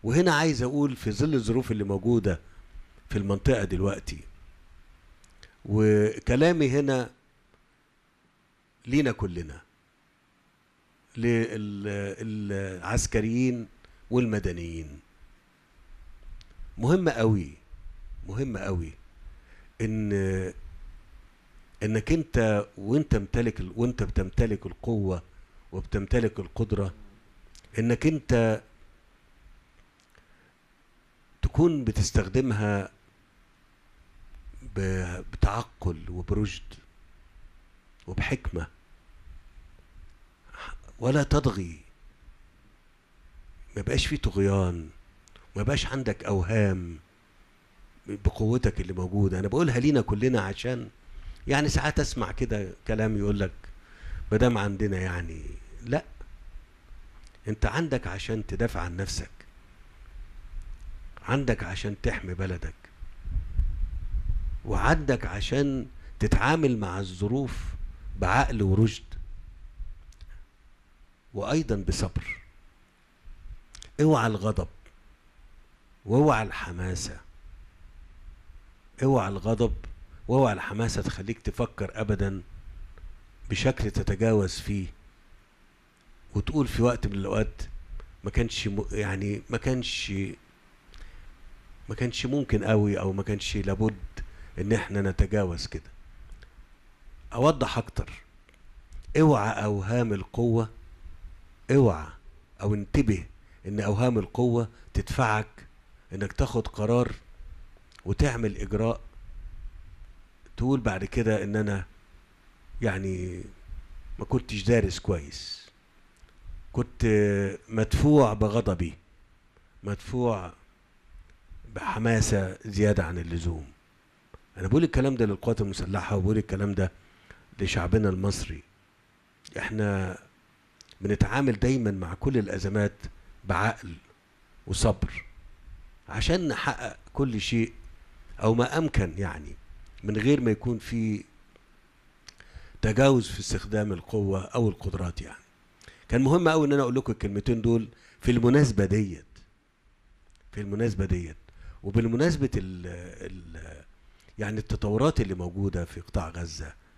وهنا عايز اقول في ظل الظروف اللي موجوده في المنطقه دلوقتي وكلامي هنا لينا كلنا للعسكريين والمدنيين مهم قوي مهم قوي ان انك انت وانت ممتلك وانت بتمتلك القوه وبتمتلك القدره انك انت تكون بتستخدمها ب- بتعقل وبرشد وبحكمه ولا تطغي ما يبقاش في طغيان ما يبقاش عندك اوهام بقوتك اللي موجوده انا بقولها لينا كلنا عشان يعني ساعات اسمع كده كلام يقول لك ما دام عندنا يعني لا انت عندك عشان تدافع عن نفسك عندك عشان تحمي بلدك وعندك عشان تتعامل مع الظروف بعقل ورشد وايضا بصبر اوعى الغضب واوعى الحماسه اوعى الغضب واوعى الحماسه تخليك تفكر ابدا بشكل تتجاوز فيه وتقول في وقت من الاوقات ما كانش م- يعني ما كانش ما كانش ممكن قوي او ما كانش لابد ان احنا نتجاوز كده اوضح اكتر اوعى اوهام القوه اوعى او انتبه ان اوهام القوه تدفعك انك تاخد قرار وتعمل اجراء تقول بعد كده ان انا يعني ما كنتش دارس كويس كنت مدفوع بغضبي مدفوع بحماسة زيادة عن اللزوم أنا بقول الكلام ده للقوات المسلحة وبقول الكلام ده لشعبنا المصري احنا بنتعامل دايما مع كل الأزمات بعقل وصبر عشان نحقق كل شيء أو ما أمكن يعني من غير ما يكون في تجاوز في استخدام القوة أو القدرات يعني كان مهم قوي ان انا اقول لكم الكلمتين دول في المناسبه ديت في المناسبه ديت وبالمناسبه ال ال يعني التطورات اللي موجوده في قطاع غزه